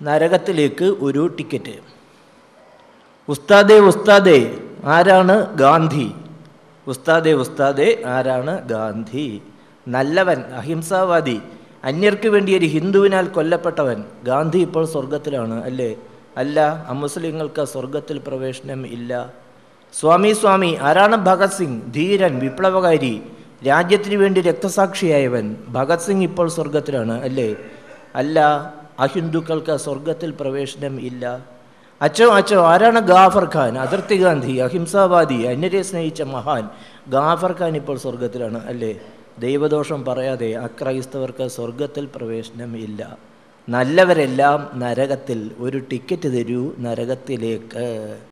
നരകത്തിലേക്ക് ഒരു ടിക്കറ്റ് ഉസ്താദേ ഉസ്താദേ ആരാണ് ഗാന്ധി ഉസ്താദേ ഉസ്താദേ ആരാണ് ഗാന്ധി നല്ലവൻ അഹിംസാവാദി അന്യർക്ക് വേണ്ടി ഒരു ഹിന്ദുവിനാൽ കൊല്ലപ്പെട്ടവൻ ഗാന്ധി ഇപ്പോൾ സ്വർഗത്തിലാണ് അല്ലേ അല്ല അമുസ്ലിങ്ങൾക്ക് സ്വർഗത്തിൽ പ്രവേശനം ഇല്ല സ്വാമി സ്വാമി ആരാണ് ഭഗത് സിംഗ് ധീരൻ വിപ്ലവകാരി രാജ്യത്തിന് വേണ്ടി രക്തസാക്ഷിയായവൻ ഭഗത് സിംഗ് ഇപ്പോൾ സ്വർഗത്തിലാണ് അല്ലേ അല്ല അഹിന്ദുക്കൾക്ക് സ്വർഗത്തിൽ പ്രവേശനം ഇല്ല അച്ചോ അച്ചോ ആരാണ് ഗാഫർ ഖാൻ അതിർത്തി ഗാന്ധി അഹിംസാവാദി അന്യരെ സ്നേഹിച്ച മഹാൻ ഗാഫർ ഖാൻ ഇപ്പോൾ സ്വർഗത്തിലാണ് അല്ലേ ദൈവദോഷം പറയാതെ അക്രൈസ്തവർക്ക് സ്വർഗത്തിൽ പ്രവേശനം ഇല്ല നല്ലവരെല്ലാം നരകത്തിൽ ഒരു ടിക്കറ്റ് തരൂ നരകത്തിലേക്ക്